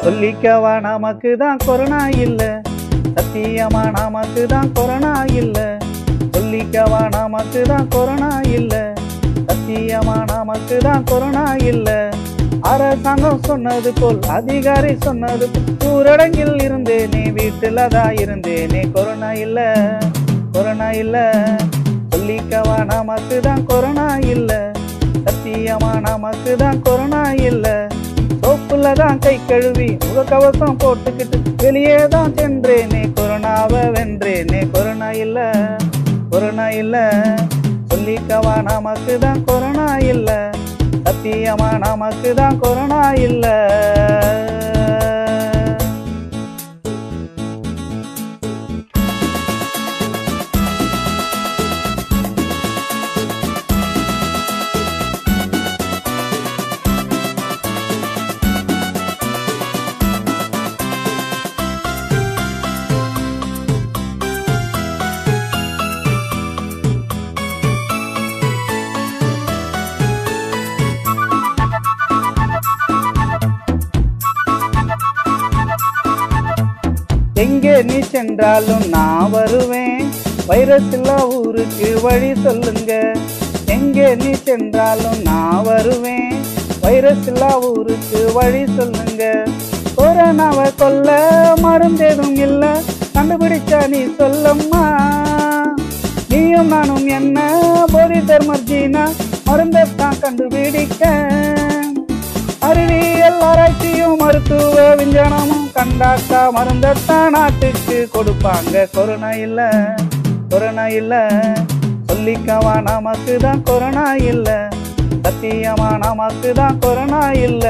சொல்லிக்கவா நமக்கு தான் கொரோனா இல்ல சத்தியமா நமக்கு தான் கொரோனா இல்ல சொல்லிக்கவா நமக்கு தான் கொரோனா இல்ல சத்தியமா நமக்கு தான் கொரோனா இல்ல அரசாங்கம் சொன்னது போல் அதிகாரி சொன்னது போல் ஊரடங்கில் இருந்தேனே வீட்டுல தான் இருந்தேனே கொரோனா இல்ல கொரோனா இல்ல சொல்லிக்கவா நமக்கு தான் கொரோனா இல்ல சத்தியமா நமக்கு தான் கொரோனா இல்ல சோப்புல தான் கை கழுவி முகக்கவசம் போட்டுக்கிட்டு வெளியே தான் சென்றேனே கொரோனாவை வென்றேனே கொரோனா இல்ல கொரோனா இல்ல சொல்லிக்கவா நமக்கு தான் கொரோனா இல்ல சத்தியமா நமக்கு தான் கொரோனா இல்ல எங்கே நீ சென்றாலும் நான் வருவேன் வைரஸ் இல்லா ஊருக்கு வழி சொல்லுங்க எங்கே நீ சென்றாலும் நான் வருவேன் வைரஸ் இல்லா ஊருக்கு வழி சொல்லுங்க கொரோனாவை கொல்ல மருந்தேதும் இல்ல கண்டுபிடிச்சா நீ சொல்லம்மா நீயும் நானும் என்ன போதி தர்மர்ஜினா மருந்தைத்தான் கண்டுபிடிக்க அறிவியல் ஆராய்ச்சியும் மருத்துவ விஞ்ஞானமும் கண்டாக்கா மருந்தத்தான் நாட்டுக்கு கொடுப்பாங்க கொரோனா இல்ல கொரோனா இல்ல சொல்லிக்கவா நமக்கு தான் கொரோனா இல்ல சத்தியமா நமக்கு தான் கொரோனா இல்ல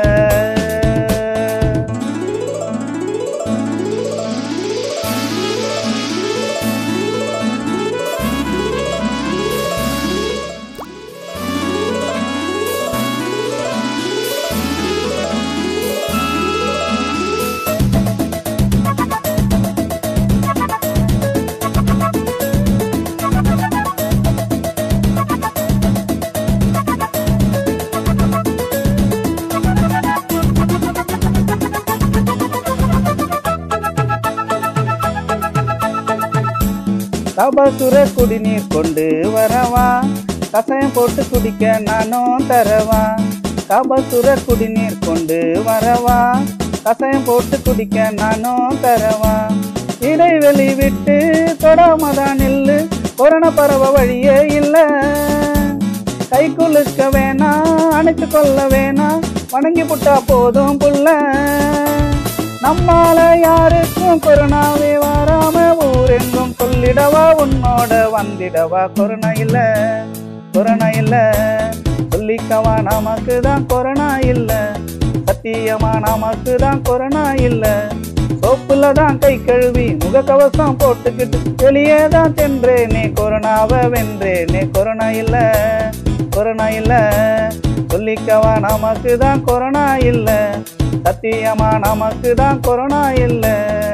கபசுர குடிநீர் கொண்டு வரவா கசாயம் போட்டு குடிக்க நானும் தரவா கபசுர குடிநீர் கொண்டு வரவா கசாயம் போட்டு குடிக்க நானும் தரவா இடைவெளி விட்டு தொடாமதான் நில்லு கொரோனா பரவ வழியே இல்ல கை குலுக்க வேணாம் அணைச்சு கொள்ள வேணாம் வணங்கி புட்டா போதும் புள்ள நம்மால யாருக்கும் கொரோனாவே வராம ஊரெங்கும் சொல்லிடவா உன்னோட வந்திடவா கொரோனா இல்ல கொரோனா இல்ல சொல்லிக்கவா நமக்கு தான் கொரோனா இல்ல சத்தியமா நமக்கு தான் கொரோனா இல்ல சோப்புல தான் கை கழுவி முகக்கவசம் போட்டுக்கிட்டு வெளியே தான் சென்றேனே கொரோனாவை வென்றேனே கொரோனா இல்ல கொரோனா இல்ல சொல்லிக்கவா நமக்கு தான் கொரோனா இல்ல சத்தியமா நமக்கு தான் கொரோனா இல்ல